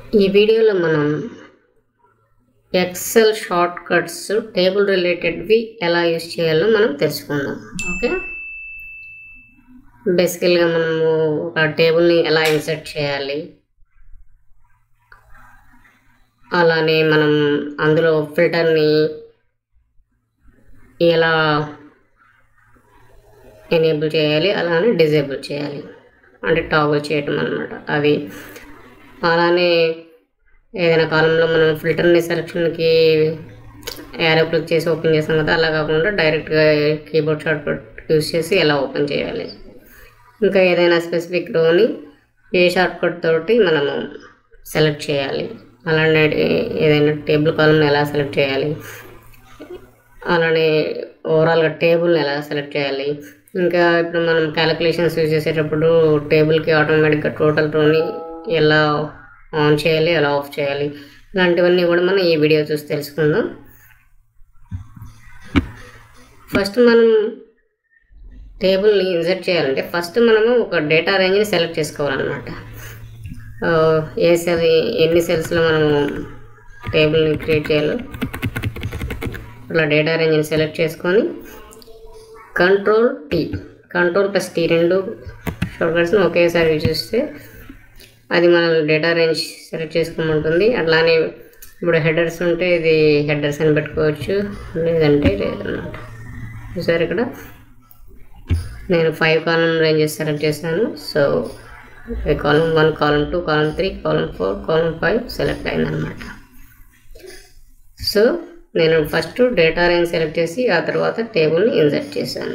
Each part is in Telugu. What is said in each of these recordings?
ఈ వీడియోలో మనం ఎక్సెల్ షార్ట్ కట్స్ టేబుల్ రిలేటెడ్వి ఎలా యూజ్ చేయాలో మనం తెలుసుకుందాం ఓకే బేసికల్గా మనము ఒక టేబుల్ని ఎలా ఇన్సర్ట్ చేయాలి అలానే మనం అందులో ఫిల్టర్ని ఎలా ఎనేబుల్ చేయాలి అలానే డిజేబుల్ చేయాలి అంటే టాగుల్ చేయటం అనమాట అది అలానే ఏదైనా కాలంలో మనం ఫిల్టర్ని సెలక్షన్కి యారో క్లిక్ చేసి ఓపెన్ చేస్తాం కదా అలా కాకుండా డైరెక్ట్గా కీబోర్డ్ షార్ట్ కట్ యూస్ చేసి ఎలా ఓపెన్ చేయాలి ఇంకా ఏదైనా స్పెసిఫిక్ రోని ఏ షార్ట్ కట్ తోటి మనము సెలెక్ట్ చేయాలి అలానే ఏదైనా టేబుల్ కాలంని ఎలా సెలెక్ట్ చేయాలి అలానే ఓవరాల్గా టేబుల్ని ఎలా సెలెక్ట్ చేయాలి ఇంకా ఇప్పుడు మనం క్యాలిక్యులేషన్స్ యూజ్ చేసేటప్పుడు టేబుల్కి ఆటోమేటిక్గా టోటల్ రోని ఎలా ఆన్ చేయాలి ఎలా ఆఫ్ చేయాలి ఇలాంటివన్నీ కూడా మనం ఈ వీడియో చూసి తెలుసుకుందాం ఫస్ట్ మనం టేబుల్ని ఇన్సర్ట్ చేయాలంటే ఫస్ట్ మనము ఒక డేటా రేంజ్ని సెలెక్ట్ చేసుకోవాలన్నమాట ఏ సెల్ ఎన్ని సెల్స్లో మనము టేబుల్ని క్రియేట్ చేయాలో అట్లా డేటా రేంజ్ని సెలెక్ట్ చేసుకొని control T control plus T రెండు షార్ట్కట్స్ని ఒకేసారి యూజ్ చేస్తే అది మనం డేటా రేంజ్ సెలెక్ట్ చేసుకోమంటుంది అట్లానే ఇప్పుడు హెడర్స్ ఉంటే ఇది హెడర్స్ అని పెట్టుకోవచ్చు లేదంటే లేదన్నమాట చూసారు ఇక్కడ నేను ఫైవ్ కాలం రేంజెస్ సెలెక్ట్ చేశాను so column one column two column three column four column five select అయిందనమాట సో నేను ఫస్ట్ డేటా రేంజ్ సెలెక్ట్ చేసి ఆ తర్వాత టేబుల్ని ఇన్సర్ట్ చేశాను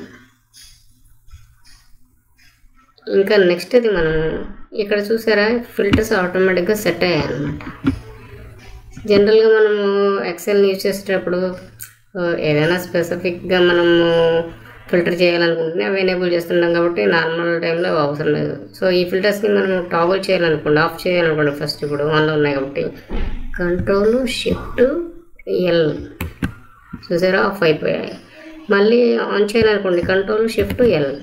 ఇంకా నెక్స్ట్ అది మనం ఇక్కడ చూసారా ఫిల్టర్స్ ఆటోమేటిక్గా సెట్ అయ్యాయి అనమాట జనరల్గా మనము ఎక్సెల్ యూజ్ చేసేటప్పుడు ఏదైనా స్పెసిఫిక్గా మనము ఫిల్టర్ చేయాలనుకుంటే అవి ఎనేబుల్ చేస్తుంటాం కాబట్టి నార్మల్ టైంలో అవసరం లేదు సో ఈ ఫిల్టర్స్ని మనం టాబుల్ చేయాలనుకోండి ఆఫ్ చేయాలనుకోండి ఫస్ట్ ఇప్పుడు ఆన్లో ఉన్నాయి కాబట్టి కంట్రోల్ షిఫ్ట్ ఎల్ చూసారా ఆఫ్ అయిపోయాయి మళ్ళీ ఆన్ చేయాలనుకోండి కంట్రోల్ షిఫ్ట్ ఎల్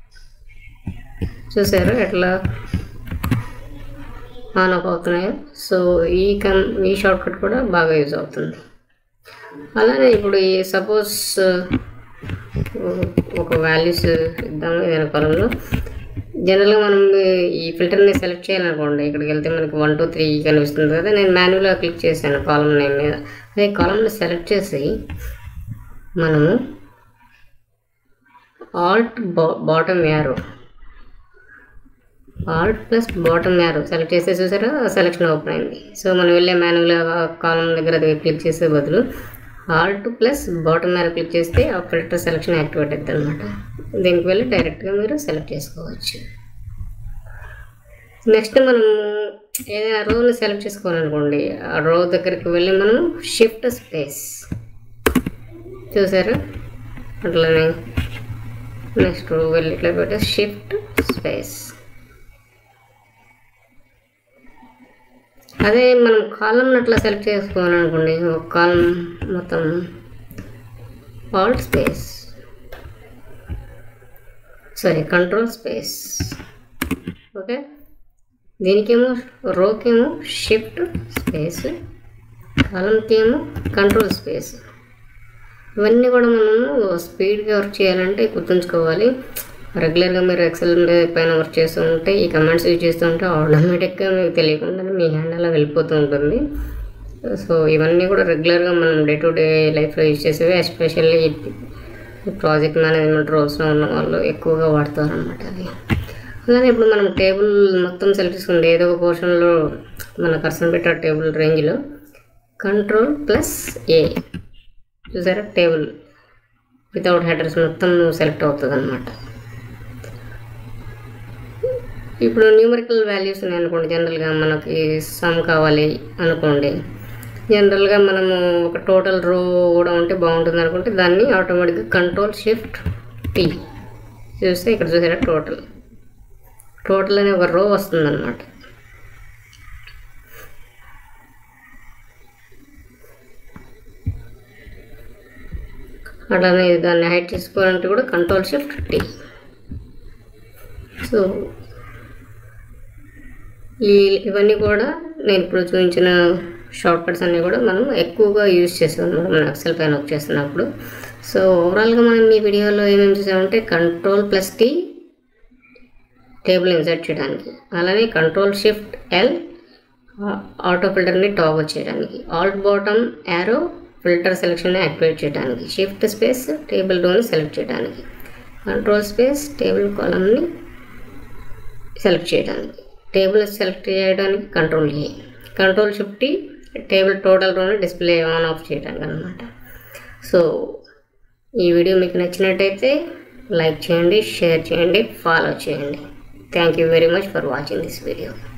చూసారు ఎట్లా ఆన్ ఆఫ్ అవుతున్నాయో సో ఈ కన్ ఈ షార్ట్ కట్ కూడా బాగా యూజ్ అవుతుంది అలానే ఇప్పుడు ఈ సపోజ్ ఒక వాల్యూస్ ఇద్దాము ఏదైనా కాలంలో జనరల్గా మనం ఈ ఫిల్టర్ని సెలెక్ట్ చేయాలనుకోండి ఇక్కడికి వెళ్తే మనకి వన్ టూ త్రీ కనిపిస్తుంది కదా నేను మాన్యువల్గా క్లిక్ చేశాను కాలం నేమ్ మీద అదే కాలంని సెలెక్ట్ చేసి మనము ఆల్ట్ బా bottom arrow alt plus bottom arrow select చేస్తే చూసారా సెలెక్షన్ ఓపెన్ అయింది సో మనం వెళ్ళే మాన్యువల్గా కాలం దగ్గర క్లిక్ చేసే బదులు alt plus bottom arrow click చేస్తే ఆ ఫిల్టర్ సెలెక్షన్ యాక్టివేట్ అవుతుంది అనమాట దీనికి వెళ్ళి డైరెక్ట్గా మీరు సెలెక్ట్ చేసుకోవచ్చు నెక్స్ట్ మనం ఏదైనా రోని సెలెక్ట్ చేసుకోవాలనుకోండి ఆ రో దగ్గరికి వెళ్ళి మనం షిఫ్ట్ స్పేస్ చూసారా అట్లనే నెక్స్ట్ రో వెళ్ళి ఇట్లా పెట్టే షిఫ్ట్ స్పేస్ అదే మనం కాలం అట్లా సెలెక్ట్ చేసుకోవాలనుకోండి ఒక కాలం మొత్తం alt space sorry control space okay దీనికేమో రోకేమో షిఫ్ట్ స్పేస్ కాలంకేమో కంట్రోల్ స్పేస్ ఇవన్నీ కూడా మనము స్పీడ్గా వర్క్ చేయాలంటే గుర్తుంచుకోవాలి రెగ్యులర్గా మీరు ఎక్సెల్ పైన వర్క్ చేస్తూ ఉంటే ఈ కమాండ్స్ యూజ్ చేస్తూ ఉంటే ఆటోమేటిక్గా మీకు తెలియకుండానే మీ హ్యాండ్ అలా వెళ్ళిపోతూ ఉంటుంది సో ఇవన్నీ కూడా రెగ్యులర్గా మనం డే టు డే లైఫ్లో యూజ్ చేసేవి ఎస్పెషల్లీ ప్రాజెక్ట్ మేనేజ్మెంట్ రోల్స్లో ఉన్న వాళ్ళు ఎక్కువగా వాడతారు అనమాట అది అలానే ఇప్పుడు మనం టేబుల్ మొత్తం సెలెక్ట్ చేసుకుంటే ఏదో ఒక పోర్షన్లో మన కర్సన్ పెట్టే టేబుల్ రేంజ్లో కంట్రోల్ ప్లస్ ఏ చూసారా టేబుల్ వితౌట్ హెడర్స్ మొత్తం సెలెక్ట్ అవుతుంది అనమాట ఇప్పుడు న్యూమరికల్ వాల్యూస్ ఉన్నాయి అనుకోండి జనరల్గా మనకి సమ్ కావాలి అనుకోండి జనరల్గా మనము ఒక టోటల్ రో కూడా ఉంటే బాగుంటుంది అనుకుంటే దాన్ని ఆటోమేటిక్గా కంట్రోల్ షిఫ్ట్ టీ చూస్తే ఇక్కడ చూసారా టోటల్ టోటల్ అనే ఒక రో వస్తుందన్నమాట అట్లానే దాన్ని హైట్ చేసుకోవాలంటే కూడా కంట్రోల్ షిఫ్ట్ టీ సో ఈ ఇవన్నీ కూడా నేను ఇప్పుడు చూపించిన షార్ట్ కట్స్ అన్నీ కూడా మనం ఎక్కువగా యూజ్ చేస్తాం అనమాట మనం ఎక్సెల్ పైన వర్క్ చేస్తున్నప్పుడు సో ఓవరాల్గా మనం ఈ వీడియోలో ఏమేమి చూసామంటే control plus T table insert చేయడానికి అలానే కంట్రోల్ షిఫ్ట్ ఎల్ ఆటో ఫిల్టర్ని టాగల్ చేయడానికి alt bottom arrow filter selection activate చేయడానికి షిఫ్ట్ స్పేస్ టేబుల్ రోని సెలెక్ట్ చేయడానికి కంట్రోల్ స్పేస్ టేబుల్ కాలమ్ని సెలెక్ట్ చేయడానికి టేబుల్ సెలెక్ట్ చేయడానికి control A control shift table total రోని డిస్ప్లే ఆన్ ఆఫ్ చేయడానికి అనమాట సో ఈ వీడియో మీకు నచ్చినట్టయితే లైక్ చేయండి షేర్ చేయండి ఫాలో చేయండి thank you very much for watching this video